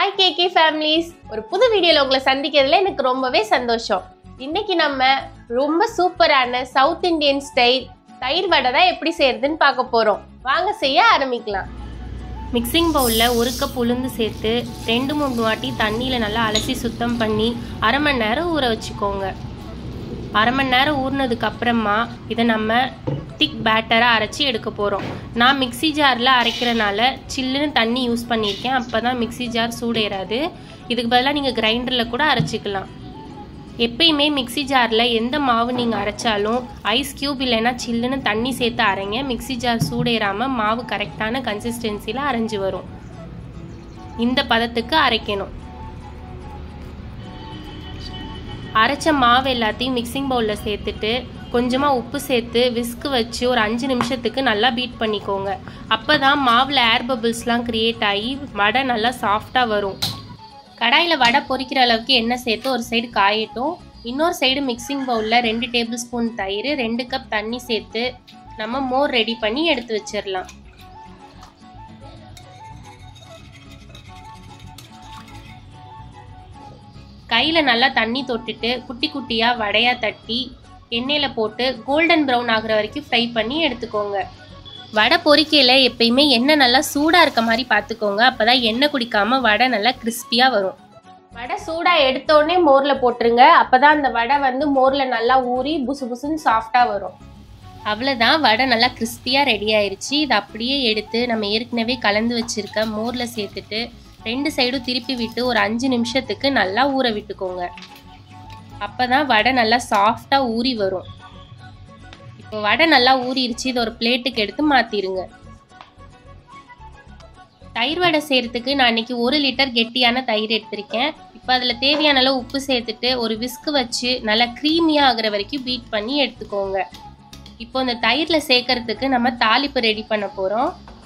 hi KK families ஒரு புது வீடியோவில் உங்களை சந்திக்கிறதுல எனக்கு ரொம்பவே சந்தோஷம் இன்னைக்கு நம்ம ரொம்ப சூப்பரான சவுத் இந்தியன் ஸ்டைல் தயிர் வடை தான் எப்படி செய்யறதுன்னு பார்க்க போகிறோம் வாங்க செய்ய ஆரம்பிக்கலாம் மிக்சிங் பவுலில் ஒரு கப் உளுந்து சேர்த்து ரெண்டு மூணு வாட்டி தண்ணியில் நல்லா அலசி சுத்தம் பண்ணி அரை மணி நேரம் ஊற வச்சுக்கோங்க அரை மணி நேரம் ஊறினதுக்கு அப்புறமா இதை நம்ம திக் பேட்டராக அரைச்சி எடுக்க போகிறோம் நான் மிக்ஸி ஜாரில் அரைக்கிறனால சில்லுன்னு தண்ணி யூஸ் பண்ணியிருக்கேன் அப்போ தான் மிக்ஸி ஜார் சூடேறாது இதுக்கு பதிலாக நீங்கள் கிரைண்டரில் கூட அரைச்சிக்கலாம் எப்பயுமே மிக்ஸி ஜாரில் எந்த மாவு நீங்கள் அரைச்சாலும் ஐஸ் க்யூப் இல்லைன்னா சில்லுன்னு தண்ணி சேர்த்து அரைங்க மிக்ஸி ஜார் சூடேறாமல் மாவு கரெக்டான கன்சிஸ்டன்சியில் அரைஞ்சு வரும் இந்த பதத்துக்கு அரைக்கணும் அரைச்ச மாவு எல்லாத்தையும் மிக்சிங் பவுலில் சேர்த்துட்டு கொஞ்சமாக உப்பு சேர்த்து விஸ்கு வச்சு ஒரு அஞ்சு நிமிஷத்துக்கு நல்லா பீட் பண்ணிக்கோங்க அப்போ தான் மாவில் ஏர் பபிள்ஸ்லாம் க்ரியேட் ஆகி வடை நல்லா சாஃப்டாக வரும் கடாயில் வடை பொரிக்கிற அளவுக்கு எண்ணெய் சேர்த்து ஒரு சைடு காயட்டும் இன்னொரு சைடு மிக்சிங் பவுலில் ரெண்டு டேபிள் ஸ்பூன் தயிர் ரெண்டு கப் தண்ணி சேர்த்து நம்ம மோர் ரெடி பண்ணி எடுத்து வச்சிடலாம் கையில் நல்லா தண்ணி தொட்டுட்டு குட்டி குட்டியாக வடையாக தட்டி எண்ணெயில் போட்டு கோல்டன் ப்ரௌன் ஆகுற வரைக்கும் ஃப்ரை பண்ணி எடுத்துக்கோங்க வடை பொரிக்கையில் எப்பயுமே எண்ணெய் நல்லா சூடாக இருக்க மாதிரி பார்த்துக்கோங்க அப்போ தான் எண்ணெய் குடிக்காமல் வடை நல்லா கிறிஸ்பியாக வரும் வடை சூடாக எடுத்தோடனே மோரில் போட்டுருங்க அப்போ தான் அந்த வடை வந்து மோரில் நல்லா ஊறி புசு புசுன்னு சாஃப்டாக வரும் அவ்வளோதான் வடை நல்லா கிறிஸ்பியாக ரெடி ஆயிருச்சு இதை அப்படியே எடுத்து நம்ம ஏற்கனவே கலந்து வச்சுருக்க மோரில் சேர்த்துட்டு ரெண்டு சைடும் திருப்பி விட்டு ஒரு அஞ்சு நிமிஷத்துக்கு நல்லா ஊற விட்டுக்கோங்க அப்போ தான் வடை நல்லா சாஃப்டாக ஊறி வரும் இப்போ வடை நல்லா ஊறிடுச்சு இதை ஒரு பிளேட்டுக்கு எடுத்து மாற்றிடுங்க தயிர் வடை செய்கிறதுக்கு நான் இன்னைக்கு ஒரு லிட்டர் கெட்டியான தயிர் எடுத்திருக்கேன் இப்போ அதில் தேவையான அளவு உப்பு சேர்த்துட்டு ஒரு விஸ்கு வச்சு நல்லா க்ரீமியாக ஆகுற வரைக்கும் பீட் பண்ணி எடுத்துக்கோங்க இப்போ இந்த தயிரில் சேர்க்கறதுக்கு நம்ம தாளிப்பு ரெடி பண்ண போகிறோம்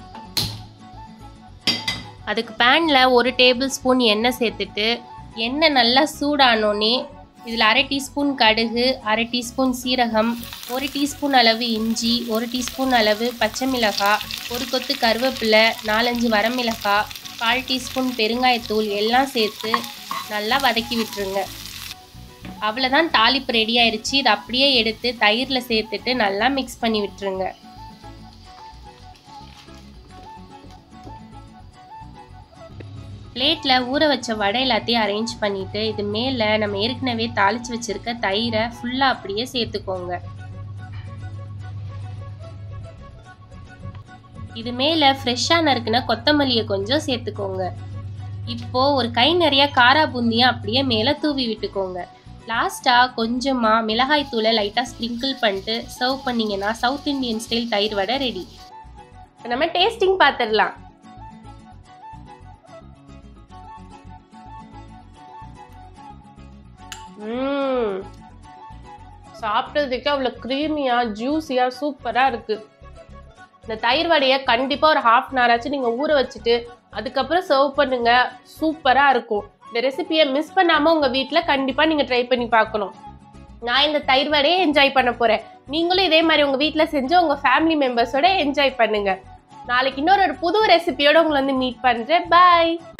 அதுக்கு பேனில் ஒரு டேபிள் ஸ்பூன் எண்ணெய் சேர்த்துட்டு எண்ணெய் நல்லா சூடானோன்னே இதில் அரை டீஸ்பூன் கடுகு அரை டீஸ்பூன் சீரகம் ஒரு டீஸ்பூன் அளவு இஞ்சி ஒரு டீஸ்பூன் அளவு பச்சை மிளகாய் ஒரு கொத்து கருவேப்பிலை நாலஞ்சு வரமிளகாய் கால் டீஸ்பூன் பெருங்காயத்தூள் எல்லாம் சேர்த்து நல்லா வதக்கி விட்டுருங்க அவ்வளோதான் தாளிப்பு ரெடி ஆயிடுச்சு இதை அப்படியே எடுத்து தயிரில் சேர்த்துட்டு நல்லா மிக்ஸ் பண்ணி விட்டுருங்க பிளேட்டில் ஊற வச்ச வடை எல்லாத்தையும் அரேஞ்ச் பண்ணிவிட்டு இது மேலே நம்ம ஏற்கனவே தாளித்து வச்சுருக்க தயிரை ஃபுல்லாக அப்படியே சேர்த்துக்கோங்க இது மேலே ஃப்ரெஷ்ஷாக நறுக்குன கொத்தமல்லியை கொஞ்சம் சேர்த்துக்கோங்க இப்போ ஒரு கை நிறைய காரா பூந்தியை அப்படியே மேலே தூவி விட்டுக்கோங்க லாஸ்ட்டாக கொஞ்சமாக மிளகாய் தூளை லைட்டாக ஸ்ப்ரிங்கிள் பண்ணிட்டு சர்வ் பண்ணிங்கன்னா சவுத் இந்தியன் ஸ்டைல் தயிர் வடை ரெடி இப்போ நம்ம டேஸ்டிங் பார்த்துடலாம் ம் சாப்பிட்டதுக்கு அவ்வளோ க்ரீமியாக ஜூஸியாக சூப்பராக இருக்குது இந்த தயிர் வடையை கண்டிப்பாக ஒரு ஹாஃப் அன் ஹவர் ஆச்சு நீங்கள் ஊற வச்சுட்டு அதுக்கப்புறம் சர்வ் பண்ணுங்க சூப்பராக இருக்கும் இந்த ரெசிபியை மிஸ் பண்ணாமல் உங்கள் வீட்டில் கண்டிப்பாக நீங்கள் ட்ரை பண்ணி பார்க்கணும் நான் இந்த தயிர் வடையை என்ஜாய் பண்ண போகிறேன் நீங்களும் இதே மாதிரி உங்கள் வீட்டில் செஞ்சு உங்கள் ஃபேமிலி மெம்பர்ஸோட என்ஜாய் பண்ணுங்க நாளைக்கு இன்னொரு ஒரு புது ரெசிபியோட உங்களை வந்து மீட் பண்ணுறேன் பாய்